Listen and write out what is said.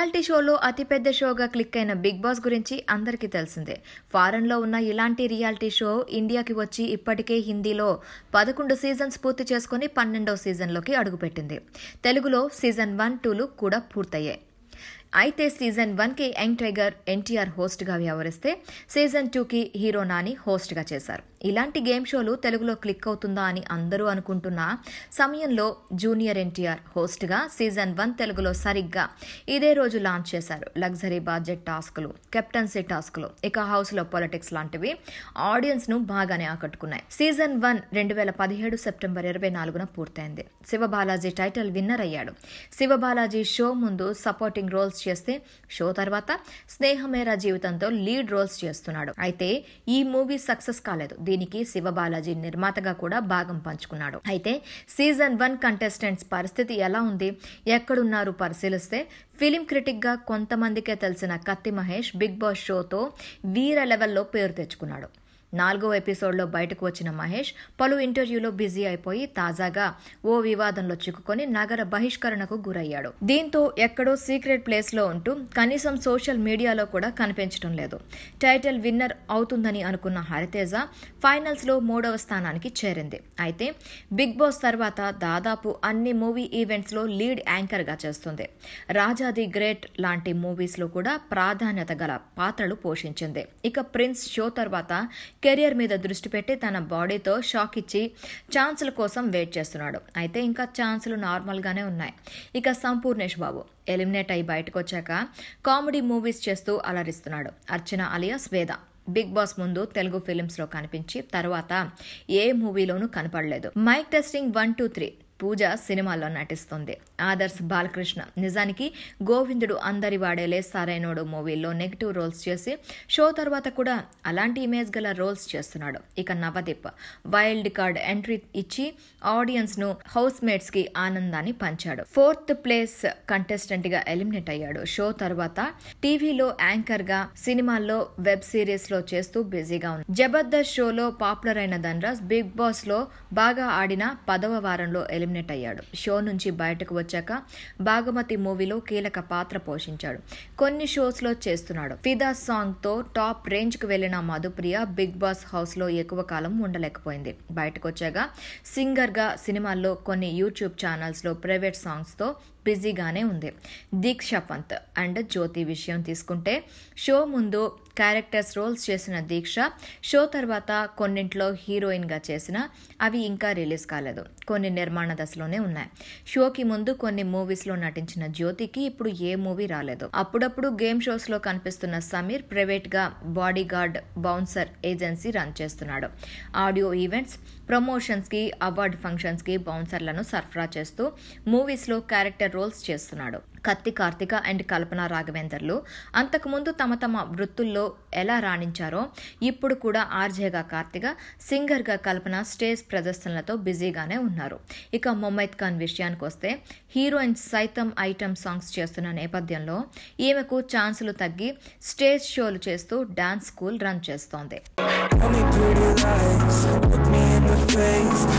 Reality షోలో అతిపెద్ద షోగా క్లిక్ అయిన బిగ్ బాస్ గురించి అందరికీ తెలిసిందే ఫారెన్లో ఉన్న ఇలాంటి రియాలిటీ షో ఇండియాకి వచ్చి ఇప్పటికే హిందీలో పదకొండు సీజన్స్ పూర్తి చేసుకుని పన్నెండవ సీజన్లోకి అడుగుపెట్టింది తెలుగులో సీజన్ వన్ టూలు కూడా పూర్తయ్యాయి అయితే సీజన్ వన్కి యంగ్ టైగర్ ఎన్టీఆర్ హోస్ట్గా వ్యవహరిస్తే సీజన్ టూకి హీరో నాని హోస్ట్గా చేశారు ఇలాంటి గేమ్ షోలు తెలుగులో క్లిక్ అవుతుందా అని అందరూ అనుకుంటున్న సమయంలో జూనియర్ ఎన్టీఆర్ హోస్ట్గా సీజన్ వన్ తెలుగులో సరిగ్గా ఇదే రోజు లాంచ్ చేశారు లగ్జరీ బడ్జెట్ టాస్క్లు కెప్టెన్సీ టాస్క్లు ఇక హౌస్లో పాలిటిక్స్ లాంటివి ఆడియన్స్ను బాగానే ఆకట్టుకున్నాయి సీజన్ వన్ రెండు వేల పదిహేడు సెప్టెంబర్ ఇరవై నాలుగున పూర్తయింది శివబాలాజీ టైటిల్ విన్నర్ అయ్యాడు శివబాలాజీ షో ముందు సపోర్టింగ్ రోల్స్ చేస్తే షో తర్వాత స్నేహమేరా జీవితంతో లీడ్ రోల్స్ చేస్తున్నాడు అయితే ఈ మూవీ సక్సెస్ కాలేదు దీనికి శివబాలాజీ నిర్మాతగా కూడా భాగం పంచుకున్నాడు అయితే సీజన్ వన్ కంటెస్టెంట్స్ పరిస్థితి ఎలా ఉంది ఎక్కడున్నారు పరిశీలిస్తే ఫిలిం క్రిటిక్ గా కొంతమందికే తెలిసిన కత్తి మహేష్ బిగ్ బాస్ షోతో వీర లెవెల్లో పేరు తెచ్చుకున్నాడు నాలుగో ఎపిసోడ్లో బయటకు వచ్చిన మహేష్ పలు ఇంటర్వ్యూలో బిజీ అయిపోయి తాజాగా ఓ వివాదంలో చిక్కుకొని నగర బహిష్కరణకు గురయ్యాడు దీంతో ఎక్కడో సీక్రెట్ ప్లేస్లో ఉంటూ కనీసం సోషల్ మీడియాలో కూడా కనిపించడం లేదు టైటిల్ విన్నర్ అవుతుందని అనుకున్న హరితేజ ఫైనల్స్లో మూడవ స్థానానికి చేరింది అయితే బిగ్ బాస్ తర్వాత దాదాపు అన్ని మూవీ ఈవెంట్స్లో లీడ్ యాంకర్గా చేస్తుంది రాజా ది గ్రేట్ లాంటి మూవీస్లో కూడా ప్రాధాన్యత గల పాత్రలు పోషించింది ఇక ప్రిన్స్ షో తర్వాత కెరియర్ మీద దృష్టి పెట్టి తన బాడీతో షాక్ ఇచ్చి ఛాన్సుల కోసం వెయిట్ చేస్తున్నాడు అయితే ఇంకా ఛాన్సులు నార్మల్గానే ఉన్నాయి ఇక సంపూర్ణేష్ బాబు ఎలిమినేట్ అయి బయటకు వచ్చాక కామెడీ మూవీస్ చేస్తూ అలరిస్తున్నాడు Archana alias Veda Bigg Boss ముందు తెలుగు ఫిలిమ్స్ లో కనిపించి తర్వాత ఏ మూవీలోనూ కనపడలేదు mike testing one two three Pooja సినిమాల్లో నటిస్తుంది ఆదర్శ్ బాలకృష్ణ నిజానికి గోవిందుడు అందరి వాడేలే సరైనోడు మూవీలో నెగిటివ్ రోల్స్ చేసి షో తర్వాత కూడా అలాంటి ఇమేజ్ గల రోల్స్ చేస్తున్నాడు ఇక నవదీప్ వైల్డ్ కార్డ్ ఎంట్రీ ఇచ్చి ఆడియన్స్ ను హౌస్ మేట్స్ కి ఆనందాన్ని పంచాడు ఫోర్త్ ప్లేస్ కంటెస్టెంట్ గా ఎలిమినేట్ అయ్యాడు షో తర్వాత టీవీలో యాంకర్ గా సినిమాల్లో వెబ్ సిరీస్ లో చేస్తూ బిజీగా ఉంది జబర్దస్త్ షోలో పాపులర్ అయిన ధనరాజ్ బిగ్ బాస్ లో బాగా ఆడిన పదవ వారంలో ఎలిమినేట్ అయ్యాడు షో నుంచి బయటకు వచ్చాక బాగమతి మూవీలో కీలక పాత్ర పోషించాడు కొన్ని షోస్ లో చేస్తున్నాడు ఫిదా సాంగ్ తో టాప్ రేంజ్ కు వెళ్లిన మధుప్రియ బిగ్ బాస్ హౌస్ లో ఎక్కువ కాలం ఉండలేకపోయింది బయటకు వచ్చాక సింగర్ గా సినిమాల్లో కొన్ని యూట్యూబ్ ఛానల్స్ లో ప్రైవేట్ సాంగ్స్ తో బిజీగానే ఉంది దీక్ష పంత్ అండ్ జ్యోతి విషయం తీసుకుంటే షో ముందు క్యారెక్టర్స్ రోల్స్ చేసిన దీక్ష షో తర్వాత కొన్నింట్లో హీరోయిన్గా చేసిన అవి ఇంకా రిలీజ్ కాలేదు కొన్ని నిర్మాణ దశలోనే ఉన్నాయి షోకి ముందు కొన్ని మూవీస్లో నటించిన జ్యోతికి ఇప్పుడు ఏ మూవీ రాలేదు అప్పుడప్పుడు గేమ్ షోస్లో కనిపిస్తున్న సమీర్ ప్రైవేట్గా body guard bouncer agency run చేస్తున్నాడు ఆడియో ఈవెంట్స్ ప్రమోషన్స్కి అవార్డ్ ఫంక్షన్స్కి బౌన్సర్లను సరఫరా చేస్తూ మూవీస్లో క్యారెక్టర్ రోల్స్ చేస్తున్నాడు కత్తి కార్తిక అండ్ కల్పన రాఘవేందర్లు అంతకుముందు తమ తమ వృత్తుల్లో ఎలా రాణించారో ఇప్పుడు కూడా ఆర్జేగా కార్తిక సింగర్గా కల్పన స్టేజ్ ప్రదర్శనలతో బిజీగానే ఉన్నారు ఇక మొమైద్ ఖాన్ విషయానికి వస్తే హీరోయిన్ సైతం ఐటమ్ సాంగ్స్ చేస్తున్న నేపథ్యంలో ఈమెకు ఛాన్సులు తగ్గి స్టేజ్ షోలు చేస్తూ డాన్స్ స్కూల్ రన్ చేస్తోంది Tell me pretty lies, look me in the face.